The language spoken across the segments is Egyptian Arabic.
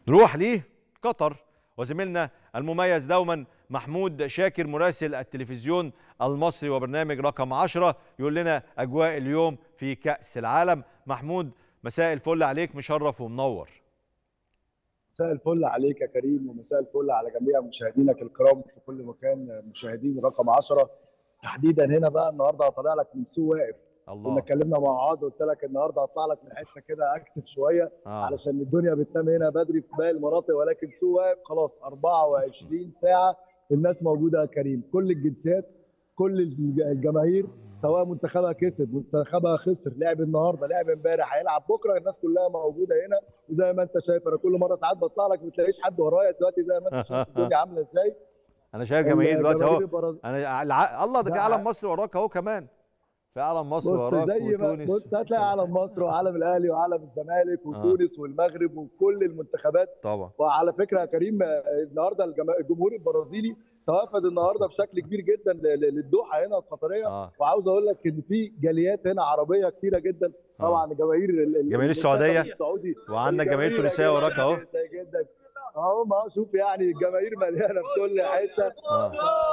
نروح لقطر وزميلنا المميز دوما محمود شاكر مراسل التلفزيون المصري وبرنامج رقم 10 يقول لنا اجواء اليوم في كاس العالم محمود مساء الفل عليك مشرف ومنور مساء الفل عليك يا كريم ومساء الفل على جميع مشاهدينك الكرام في كل مكان مشاهدين رقم 10 تحديدا هنا بقى النهارده هطلع لك من سوق واقف كنا الله اتكلمنا مع بعض قلت لك النهارده هطلع لك من حته كده اكتف شويه آه. علشان الدنيا بتنام هنا بدري في باقي المناطق ولكن سوق واقف خلاص 24 ساعه الناس موجوده يا كريم كل الجنسيات كل الج- الجماهير سواء منتخبها كسب منتخبها خسر لعب النهارده لعب امبارح هيلعب بكره الناس كلها موجوده هنا وزي ما انت شايف انا كل مره ساعات بطلع لك ما تلاقيش حد ورايا دلوقتي زي ما انت شايف الدنيا عامله ازاي انا شايف جماهير دلوقتي الجماهير اهو البرازيل انا الع... الله ده في ده علم ع- مصر وراك اهو كمان في علم مصر بص وراك زي ما وتونس بص هتلاقي علم مصر وعلم الاهلي وعلم الزمالك وتونس والمغرب وكل المنتخبات طبعا وعلى فكره يا كريم آه، النهارده الجما- الجمهور البرازيلي توافد النهارده بشكل كبير جدا ل- ل- للدوحه هنا القطريه اه وعاوز اقول لك ان في جاليات هنا عربيه كتيره جدا طبعا جماهير ال- ال- جماهير المنتخب السعودية. السعودي وعندك جماهير جميلة تونسيه جداً وراك اهو جدا جدا اهو ما شوف يعني الجماهير مليانه في كل حته آه.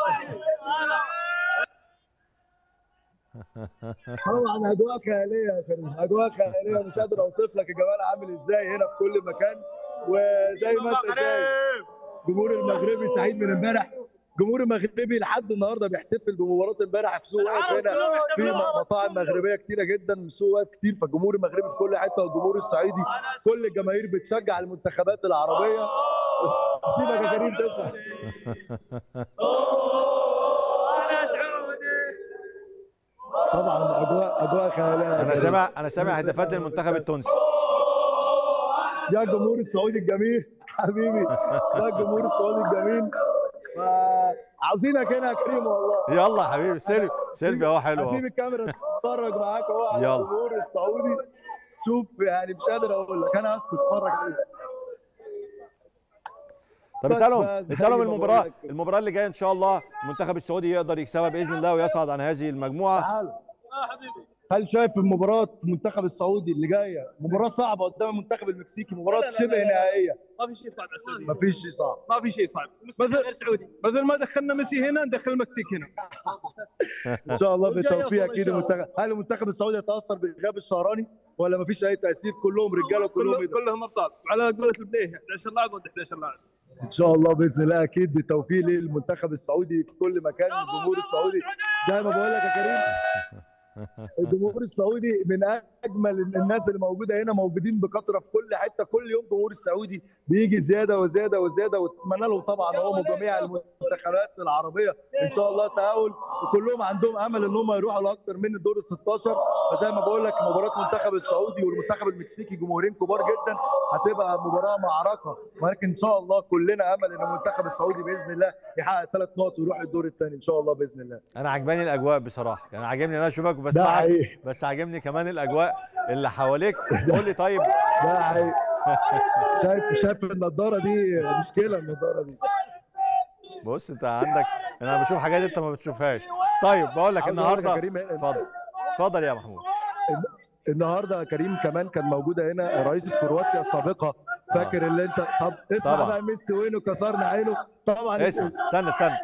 طبعا اجواء خياليه يا كريم اجواء خياليه مش قادر اوصف لك الجمال عامل ازاي هنا في كل مكان وزي ما انت شايف جمهور المغربي سعيد من امبارح جمهور المغربي لحد النهارده بيحتفل بمباراه امبارح في سوق واقف هنا في مطاعم مغربيه كتيره جدا سوق واقف كتير فالجمهور المغربي في كل حته والجمهور الصعيدي كل الجماهير بتشجع المنتخبات العربيه سيبك يا كريم تسمع طبعا اجواء اجواء خياليه يا انا كريم. سامع انا سامع هدافات المنتخب التونسي يا الجمهور السعودي الجميل حبيبي يا الجمهور السعودي الجميل ف- عاوزينك هنا يا كريم والله يلا يا حبيبي سيلفي سيلفي اهو حلو هسيب اهو الكاميرا تتفرج معاك اهو على يلا. الجمهور السعودي شوف يعني مش قادر اقول لك انا اسكت اتفرج عليك طب بس اسالهم بقى زي اسالهم ما المباراه بقول لك. المباراه اللي جايه ان شاء الله المنتخب السعودي يقدر يكسبها باذن الله ويصعد عن هذه المجموعه تعال هل شايف المباراة المنتخب السعودي اللي جاية مباراة صعبة قدام المنتخب المكسيكي مباراة لا، لا، شبه لا. نهائية ما في شيء صعب على السعوديه مفيش شيء صعب ما في شيء صعب المسلمين مثل- غير سعودي بدل ما دخلنا ميسي هنا ندخل المكسيك هنا ان شاء الله والجاي بالتوفيق أفضل إن اكيد شاء الله. المنتخب هل المنتخب السعودي يتاثر بغياب الشهراني ولا مفيش اي تاثير كلهم رجاله وكلهم كلهم, يقدروا؟ كلهم ابطال وعلى قولة البليه 11 لاعب ضد 11 لاعب ان شاء الله باذن الله اكيد التوفيق للمنتخب السعودي في كل مكان الجمهور السعودي زي ما بقول لك يا كريم الجمهور السعودي من اجمل الناس اللي موجوده هنا موجودين بكثره في كل حته كل يوم الجمهور السعودي بيجي زياده وزياده وزياده واتمنى لهم طبعا هم جميع المنتخبات العربيه ان شاء الله تاهل وكلهم عندهم امل ان هم يروحوا لاكثر من الدور ال 16 فزي ما بقول لك مباراه المنتخب السعودي والمنتخب المكسيكي جمهورين كبار جدا هتبقى مباراه معركه ولكن ان شاء الله كلنا امل ان المنتخب السعودي باذن الله يحقق ثلاث نقط ويروح للدور الثاني ان شاء الله باذن الله انا عجباني الاجواء بصراحه يعني عاجبني ان انا اشوفك ده وبسمعك حقيقي بس عاجبني كمان الاجواء اللي حواليك قول لي طيب ده حقيقي شايف شايف النضاره دي مشكله النضاره دي بص انت عندك انا بشوف حاجات انت ما بتشوفهاش طيب بقول لك عاوز أقول لك يا النهارده كريم اتفضل اتفضل يا محمود النهارده يا كريم كمان كان موجوده هنا رئيسه كرواتيا السابقه فاكر اللي انت طب اسمع طبعا. بقى ميسي وينه كسرنا عينه طبعا اسمع استنى استنى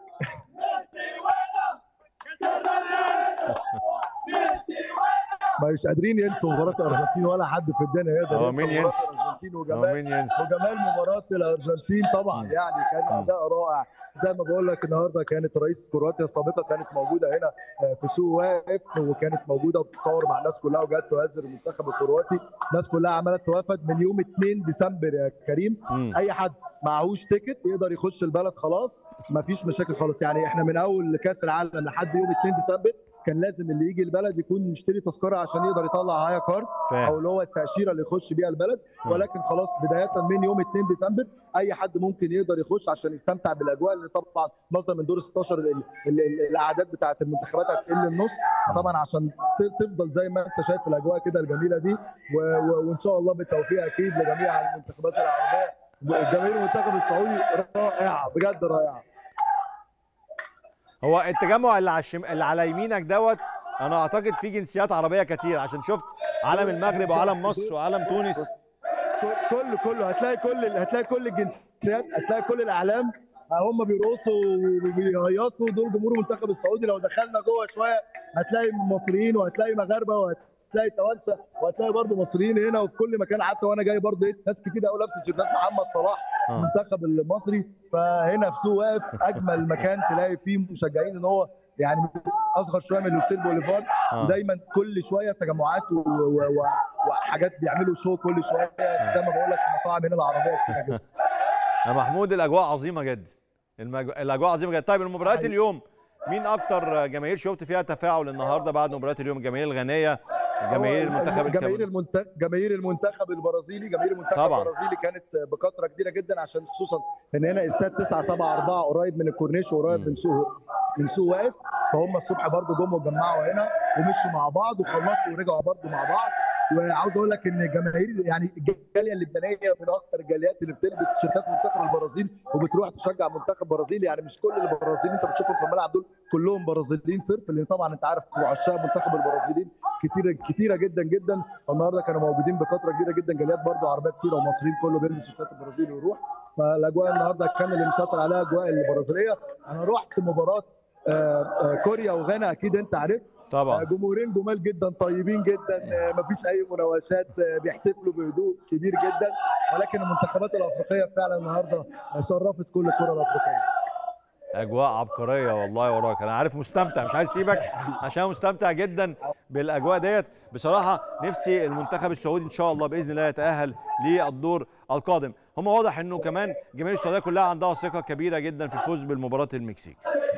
مش قادرين ينسوا مباراه الارجنتين ولا حد في الدنيا يقدر هو ينسى مين مباراه ينسى؟ الارجنتين هو وجمال مين ينسى وجمال مباراه الارجنتين طبعا مم. يعني كان مم. اداء رائع زي ما بقول لك النهارده كانت رئيسه كرواتيا السابقه كانت موجوده هنا آه، في سوق واقف وكانت موجوده وبتتصور مع الناس كلها وجات تهزر المنتخب الكرواتي الناس كلها عماله توافد من يوم 2 ديسمبر يا كريم مم. اي حد معهوش تيكت يقدر يخش البلد خلاص مفيش مشاكل خالص يعني احنا من اول كاس العالم لحد يوم 2 ديسمبر كان لازم اللي يجي البلد يكون مشتري تذكره عشان يقدر يطلع هايا كارد او فاهم اللي هو التاشيره اللي يخش بيها البلد مم. ولكن خلاص بدايه من يوم 2 ديسمبر اي حد ممكن يقدر يخش عشان يستمتع بالاجواء اللي طبعا نظرا من دور 16 ال- ال- ال- الاعداد بتاعه المنتخبات هتقل النص طبعا عشان ت- تفضل زي ما انت شايف الاجواء كده الجميله دي و- و- وان شاء الله بالتوفيق اكيد لجميع المنتخبات العربيه جماهير المنتخب السعودي رائعه بجد رائعه هو التجمع اللي على الشم... اللي على يمينك دوت انا اعتقد فيه جنسيات عربيه كتير عشان شفت علم المغرب وعلم مصر وعلم تونس كل- كله كله هتلاقي كل هتلاقي كل الجنسيات هتلاقي كل الاعلام هم بيرقصوا وبيهيصوا دول جمهور المنتخب السعودي لو دخلنا جوه شويه هتلاقي مصريين وهتلاقي مغاربه وهتلاقي توانسه وهتلاقي برضه مصريين هنا وفي كل مكان حتى وانا جاي برضه ايه ناس كتير قوي لابسه تيشيرتات محمد صلاح آه. المنتخب المصري فهنا في سوق واقف اجمل مكان تلاقي فيه مشجعين ان هو يعني اصغر شويه من لوسيل بوليفار آه. ودايما كل شويه تجمعات و- و- و- وحاجات بيعملوا شو كل شويه زي ما بقول لك مطاعم هنا العربيه كتير جدا يا محمود الاجواء عظيمه جدا المج... الاجواء عظيمه جدا طيب المباريات حقيقي. اليوم مين اكتر جماهير شفت فيها تفاعل النهارده بعد مباريات اليوم الجماهير الغنيه جماهير هو المنتخب جماهير الكاميروني المنتخب جماهير المنتخب البرازيلي جماهير المنتخب طبعاً. البرازيلي كانت بكثره كبيره جدا عشان خصوصا ان هنا استاد 9 7 4 قريب من الكورنيش وقريب مم. من سوق من سوق واقف فهم الصبح برضو جم واتجمعوا هنا ومشوا مع بعض وخلصوا ورجعوا برضو مع بعض وعاوز اقول لك ان جماهير يعني الجاليه اللبنانيه من اكثر الجاليات اللي بتلبس تيشيرتات منتخب البرازيل وبتروح تشجع منتخب برازيل يعني مش كل البرازيليين انت بتشوفهم في الملعب دول كلهم برازيليين صرف لان طبعا انت عارف عشاق منتخب البرازيليين كتيره كتيره جدا جدا فالنهارده كانوا موجودين بكثره كبيره جدا جاليات برضو عربيه كتيره ومصريين كله بيلبس تيشيرتات البرازيل ويروح فالاجواء النهارده كان اللي مسيطر عليها اجواء البرازيليه انا رحت مباراه آه، آه، كوريا وغانا اكيد انت عارف طبعا جمهورين جمال جدا طيبين جدا آه، مفيش اي مناوشات آه، بيحتفلوا بهدوء كبير جدا ولكن المنتخبات الافريقيه فعلا النهارده شرفت كل الكره الافريقيه اجواء عبقريه والله وراك انا عارف مستمتع مش عايز اسيبك عشان مستمتع جدا بالاجواء ديت بصراحه نفسي المنتخب السعودي ان شاء الله باذن الله يتاهل للدور القادم هم واضح انه كمان جماهير السعوديه كلها عندها ثقه كبيره جدا في الفوز بالمباراه المكسيك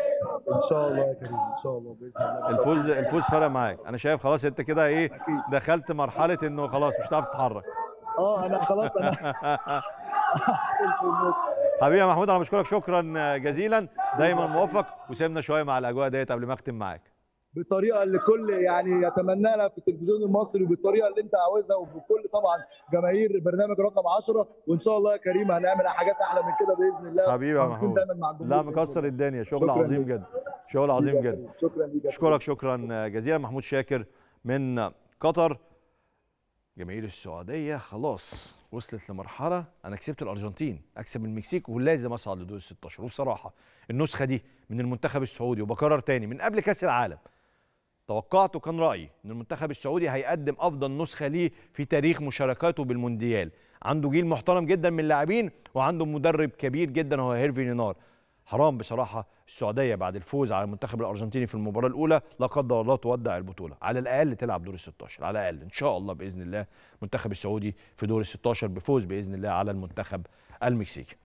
ان شاء الله يا كريم ان شاء الله باذن الله الفوز الفوز فرق معاك انا شايف خلاص انت كده ايه اكيد دخلت مرحله انه خلاص مش هتعرف تتحرك اه انا خلاص انا في النص حبيبي يا محمود انا بشكرك شكرا جزيلا دايما موفق وسيبنا شويه مع الاجواء ديت قبل ما اختم معاك بالطريقه اللي كل يعني يتمناها في التلفزيون المصري وبالطريقه اللي انت عاوزها وبكل طبعا جماهير برنامج رقم 10 وان شاء الله يا كريم هنعمل حاجات احلى من كده باذن الله حبيبي يا وهنكون محمود دايما مع الجمهور لا بإذن مكسر الله. الدنيا شغل شكراً عظيم ليك. جدا شغل حبيبي عظيم يا جدا كريم. شكرا ليك يا اشكرك شكرا جزيلا محمود شاكر من قطر جماهير السعوديه خلاص وصلت لمرحله انا كسبت الارجنتين اكسب المكسيك ولازم اصعد لدور ال 16 وبصراحه النسخه دي من المنتخب السعودي وبكرر تاني من قبل كاس العالم توقعت وكان رايي ان المنتخب السعودي هيقدم افضل نسخه ليه في تاريخ مشاركاته بالمونديال عنده جيل محترم جدا من اللاعبين وعنده مدرب كبير جدا هو هيرفي نينار حرام بصراحه السعوديه بعد الفوز على المنتخب الارجنتيني في المباراه الاولى لا قدر الله تودع البطوله على الاقل تلعب دور ال 16 على الاقل ان شاء الله باذن الله المنتخب السعودي في دور ال 16 بفوز باذن الله على المنتخب المكسيكي